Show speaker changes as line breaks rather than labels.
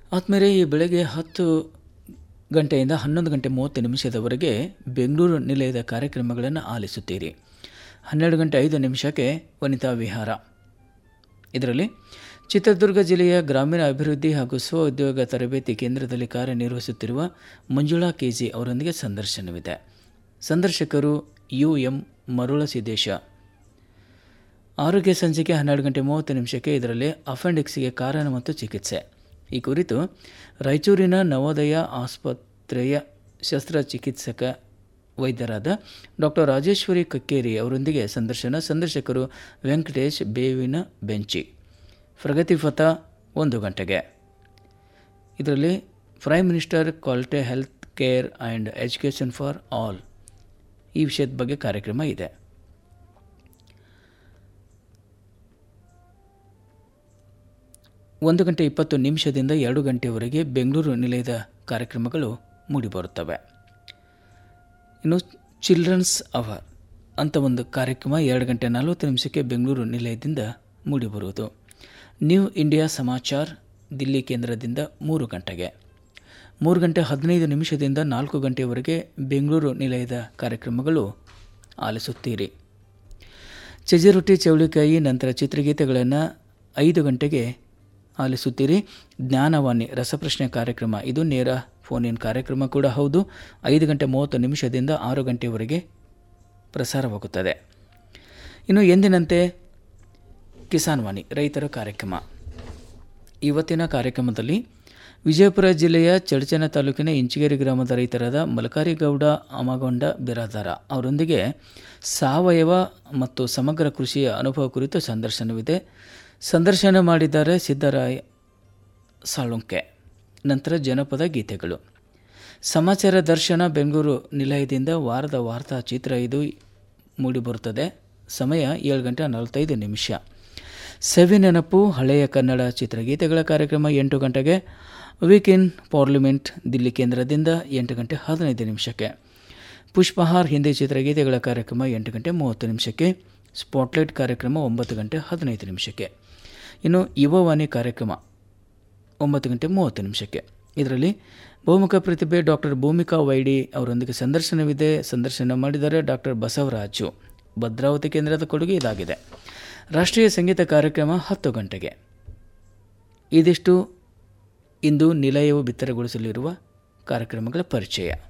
ಆದ್ಮೇಲೆ ಈ ಬೆಳಗ್ಗೆ ಹತ್ತು ಗಂಟೆಯಿಂದ ಹನ್ನೊಂದು ಗಂಟೆ ಮೂವತ್ತು ನಿಮಿಷದವರೆಗೆ ಬೆಂಗಳೂರು ನಿಲಯದ ಕಾರ್ಯಕ್ರಮಗಳನ್ನು ಆಲಿಸುತ್ತೀರಿ ಹನ್ನೆರಡು ಗಂಟೆ ಐದು ನಿಮಿಷಕ್ಕೆ ವನಿತಾ ವಿಹಾರ ಇದರಲ್ಲಿ ಚಿತ್ರದುರ್ಗ ಜಿಲ್ಲೆಯ ಗ್ರಾಮೀಣ ಅಭಿವೃದ್ಧಿ ಹಾಗೂ ಸ್ವ ಉದ್ಯೋಗ ತರಬೇತಿ ಕೇಂದ್ರದಲ್ಲಿ ಕಾರ್ಯನಿರ್ವಹಿಸುತ್ತಿರುವ ಮಂಜುಳಾ ಕೆಜಿ ಅವರೊಂದಿಗೆ ಸಂದರ್ಶನವಿದೆ ಸಂದರ್ಶಕರು ಯು ಎಂ ಮರುಳಸಿದ್ದೇಶ ಆರೋಗ್ಯ ಸಂಚಿಕೆ ಹನ್ನೆರಡು ಗಂಟೆ ಮೂವತ್ತು ನಿಮಿಷಕ್ಕೆ ಇದರಲ್ಲಿ ಅಪೆಂಡಿಕ್ಸ್ಗೆ ಕಾರಣ ಮತ್ತು ಚಿಕಿತ್ಸೆ ಈ ಕುರಿತು ರಾಯಚೂರಿನ ನವೋದಯ ಆಸ್ಪತ್ರೆಯ ಶಸ್ತ್ರಚಿಕಿತ್ಸಕ ವೈದ್ಯರಾದ ಡಾಕ್ಟರ್ ರಾಜೇಶ್ವರಿ ಕಕ್ಕೇರಿ ಅವರೊಂದಿಗೆ ಸಂದರ್ಶನ ಸಂದರ್ಶಕರು ವೆಂಕಟೇಶ್ ಬೇವಿನ ಬೆಂಚಿ ಪ್ರಗತಿಪಥ ಒಂದು ಗಂಟೆಗೆ ಇದರಲ್ಲಿ prime minister quality health care and education for all ಈ ವಿಷಯದ ಬಗ್ಗೆ ಕಾರ್ಯಕ್ರಮ ಇದೆ ಒಂದು ಗಂಟೆ ಇಪ್ಪತ್ತು ನಿಮಿಷದಿಂದ ಎರಡು ಗಂಟೆಯವರೆಗೆ ಬೆಂಗಳೂರು ನಿಲಯದ ಕಾರ್ಯಕ್ರಮಗಳು ಮೂಡಿಬರುತ್ತವೆ ಇನ್ನು ಚಿಲ್ಡ್ರನ್ಸ್ ಅವರ್ ಅಂತ ಒಂದು ಕಾರ್ಯಕ್ರಮ ಎರಡು ಗಂಟೆ ನಲವತ್ತು ನಿಮಿಷಕ್ಕೆ ಬೆಂಗಳೂರು ನಿಲಯದಿಂದ ಮೂಡಿಬರುವುದು ನ್ಯೂ ಇಂಡಿಯಾ ಸಮಾಚಾರ್ ದಿಲ್ಲಿ ಕೇಂದ್ರದಿಂದ ಮೂರು ಗಂಟೆಗೆ ಮೂರು ಗಂಟೆ ಹದಿನೈದು ನಿಮಿಷದಿಂದ ನಾಲ್ಕು ಗಂಟೆಯವರೆಗೆ ಬೆಂಗಳೂರು ನಿಲಯದ ಕಾರ್ಯಕ್ರಮಗಳು ಆಲಿಸುತ್ತೀರಿ ಚಜಿರೊಟ್ಟಿ ಚೌಳಿಕಾಯಿ ನಂತರ ಚಿತ್ರಗೀತೆಗಳನ್ನು ಐದು ಗಂಟೆಗೆ ಆಲಿಸುತ್ತೀರಿ ಜ್ಞಾನವಾಣಿ ರಸಪ್ರಶ್ನೆ ಕಾರ್ಯಕ್ರಮ ಇದು ನೇರ ಫೋನ್ ಇನ್ ಕಾರ್ಯಕ್ರಮ ಕೂಡ ಹೌದು ಐದು ಗಂಟೆ ಮೂವತ್ತು ನಿಮಿಷದಿಂದ ಆರು ಗಂಟೆಯವರೆಗೆ ಪ್ರಸಾರವಾಗುತ್ತದೆ ಇನ್ನು ಎಂದಿನಂತೆ ಕಿಸಾನ್ ವಾಣಿ ರೈತರ ಕಾರ್ಯಕ್ರಮ ಇವತ್ತಿನ ಕಾರ್ಯಕ್ರಮದಲ್ಲಿ ವಿಜಯಪುರ ಜಿಲ್ಲೆಯ ಚಡಚನ ತಾಲೂಕಿನ ಇಂಚಿಗೇರಿ ಗ್ರಾಮದ ರೈತರಾದ ಮಲಕಾರಿಗೌಡ ಅಮಗೊಂಡ ಬಿರಾದಾರ ಅವರೊಂದಿಗೆ ಸಾವಯವ ಮತ್ತು ಸಮಗ್ರ ಕೃಷಿಯ ಅನುಭವ ಕುರಿತು ಸಂದರ್ಶನವಿದೆ ಸಂದರ್ಶನ ಮಾಡಿದ್ದಾರೆ ಸಿದ್ದರಾಯ ಸಾಳುಂಕೆ ನಂತರ ಜನಪದ ಗೀತೆಗಳು ಸಮಾಚಾರ ದರ್ಶನ ಬೆಂಗಳೂರು ನಿಲಯದಿಂದ ವಾರದ ವಾರ್ತಾ ಚಿತ್ರ ಇದು ಮೂಡಿಬರುತ್ತದೆ ಸಮಯ ಏಳು ಗಂಟೆ ನಲವತ್ತೈದು ನಿಮಿಷ ಸವಿ ನೆನಪು ಹಳೆಯ ಕನ್ನಡ ಚಿತ್ರಗೀತೆಗಳ ಕಾರ್ಯಕ್ರಮ ಎಂಟು ಗಂಟೆಗೆ ವೀಕ್ ಇನ್ ಪಾರ್ಲಿಮೆಂಟ್ ದಿಲ್ಲಿ ಕೇಂದ್ರದಿಂದ ಎಂಟು ಗಂಟೆ ಹದಿನೈದು ನಿಮಿಷಕ್ಕೆ ಪುಷ್ಪಹಾರ್ ಹಿಂದಿ ಚಿತ್ರಗೀತೆಗಳ ಕಾರ್ಯಕ್ರಮ ಎಂಟು ಗಂಟೆ ಮೂವತ್ತು ನಿಮಿಷಕ್ಕೆ ಸ್ಪಾಟ್ಲೈಟ್ ಕಾರ್ಯಕ್ರಮ ಒಂಬತ್ತು ಗಂಟೆ ಹದಿನೈದು ನಿಮಿಷಕ್ಕೆ ಇನ್ನು ಯುವವಾಣಿ ಕಾರ್ಯಕ್ರಮ ಒಂಬತ್ತು ಗಂಟೆ ಮೂವತ್ತು ನಿಮಿಷಕ್ಕೆ ಇದರಲ್ಲಿ ಬಹುಮುಖ ಪ್ರತಿಭೆ ಡಾಕ್ಟರ್ ಭೂಮಿಕಾ ವೈಡಿ ಅವರೊಂದಿಗೆ ಸಂದರ್ಶನವಿದೆ ಸಂದರ್ಶನ ಮಾಡಿದ್ದಾರೆ ಡಾಕ್ಟರ್ ಬಸವರಾಜು ಭದ್ರಾವತಿ ಕೇಂದ್ರದ ಕೊಡುಗೆ ಇದಾಗಿದೆ ರಾಷ್ಟ್ರೀಯ ಸಂಗೀತ ಕಾರ್ಯಕ್ರಮ ಹತ್ತು ಗಂಟೆಗೆ ಇದಿಷ್ಟು ಇಂದು ನಿಲಯವು ಬಿತ್ತರಗೊಳಿಸಲಿರುವ ಕಾರ್ಯಕ್ರಮಗಳ ಪರಿಚಯ